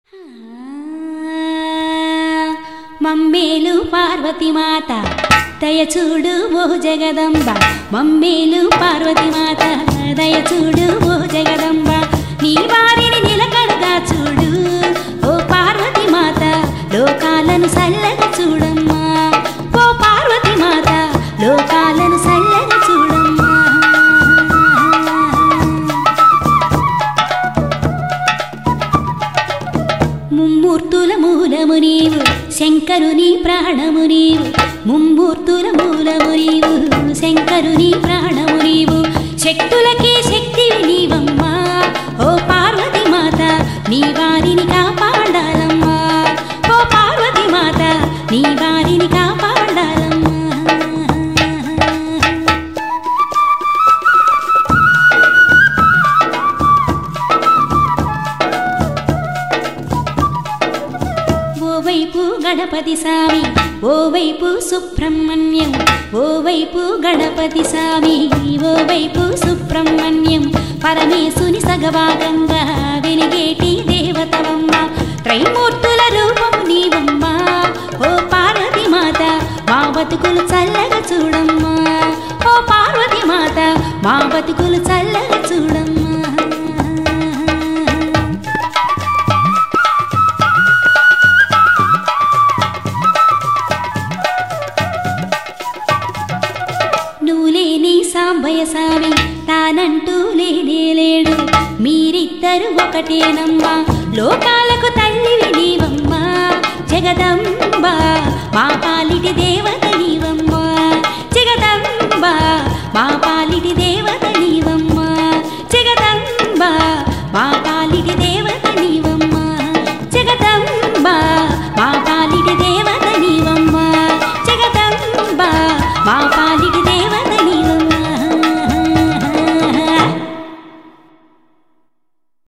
మమ్మేలు పార్వతి మాత దయచూడు ఓ జగదంబ మమ్మేలు పార్వతి మాత దయచూడు ఓ జగదంబ నీ వారిని నిలకడగా చూడు ఓ పార్వతి మాత లోకాలను సల్లగా చూడమ్మా ఓ పార్వతి మాత లోకాలను సల్లగా చూడమ్మా ముమ్మూర్తుల మూలము నీవు శంకరుని ప్రాణము నీవు ముమ్మూర్తుల మూలము నీవు శంకరుని ప్రాణము నీవు శక్తులకే శక్తివి నీవమ్మా ఓ పార్వతి మాత నీ వారిని కాపాడాలమ్మా ఓ పార్వతి మాత నీ వారిని కాపాడాలమ్మా ఓవైపు గణపతి స్వామి ఓవైపు సుబ్రహ్మణ్యం ఓవైపు గణపతి స్వామి ఓవైపు సుబ్రహ్మణ్యం పరమేశుని సగభాగంగా వెలిగేటి దేవతవమ్మ త్రైమూర్తుల రూపము నీవమ్మా ఓ పార్వతి మాత మా బతుకులు చల్లగా చూడమ్మా ఓ పార్వతి మాత మా బతుకులు చల్లగా చూడమ్మా నువ్వు లేని సాంబయ్య స్వామి తానంటూ లేనే లేడు మీరిద్దరు ఒకటేనమ్మా లోకాలకు తల్లివి నీవమ్మా జగదంబ మా పాలిటి దేవత నీవమ్మా జగదంబ మా పాలిటి దేవత నీవమ్మా